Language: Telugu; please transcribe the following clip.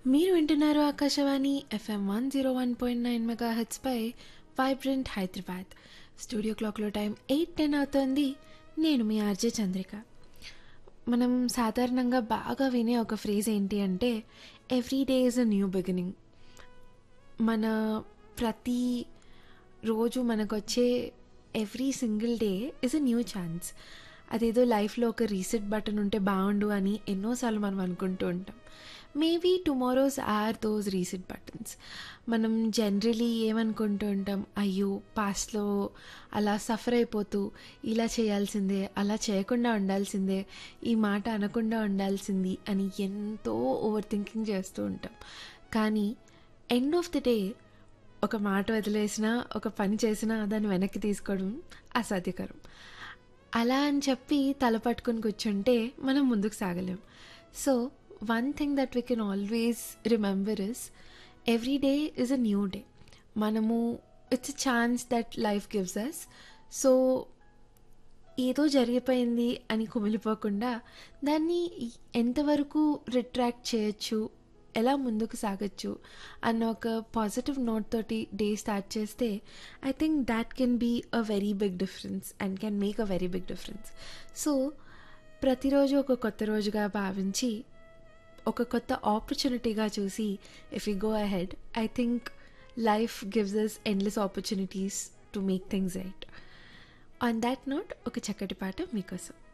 మీరు వింటున్నారు Akashvani F M one zero one point nine mega హెచ్పై వైబ్రెంట్ హైదరాబాద్ స్టూడియో క్లాక్లో టైం ఎయిట్ టెన్ అవుతోంది నేను మీ ఆర్జే చంద్రిక మనం సాధారణంగా బాగా వినే ఒక ఫ్రేజ్ ఏంటి అంటే every day is a new beginning మన ప్రతి రోజు మనకు వచ్చే every single day is a new chance అదేదో లైఫ్లో ఒక రీసెట్ బటన్ ఉంటే బాగుండు అని ఎన్నోసార్లు మనం అనుకుంటూ ఉంటాం maybe tomorrows are those reset buttons మనం జనరలీ ఏమనుకుంటూ ఉంటాం అయ్యో పాస్ట్లో అలా సఫర్ అయిపోతూ ఇలా చేయాల్సిందే అలా చేయకుండా ఉండాల్సిందే ఈ మాట అనకుండా ఉండాల్సింది అని ఎంతో ఓవర్ థింకింగ్ చేస్తూ ఉంటాం కానీ ఎండ్ ఆఫ్ ది డే ఒక మాట వదిలేసినా ఒక పని చేసినా దాన్ని వెనక్కి తీసుకోవడం అసాధ్యకరం అలా అని చెప్పి తల పట్టుకుని కూర్చుంటే మనం ముందుకు సాగలేం so one thing that we can always remember is every day is a new day మనము it's a chance that life gives us so ఏదో జరిగిపోయింది అని కుమిలిపోకుండా దాన్ని ఎంతవరకు రిట్రాక్ట్ చేయొచ్చు ఎలా ముందుకు సాగచ్చు అన్న ఒక పాజిటివ్ నోట్ తోటి డే స్టార్ట్ చేస్తే I think that can be a very big difference and can make a very big difference so ప్రతిరోజు ఒక కొత్త రోజుగా భావించి ఒక కొత్త ఆపర్చునిటీగా చూసి if you go ahead I think life gives us endless opportunities to make things right on that note ఒక చక్కటి పాట మీకోసం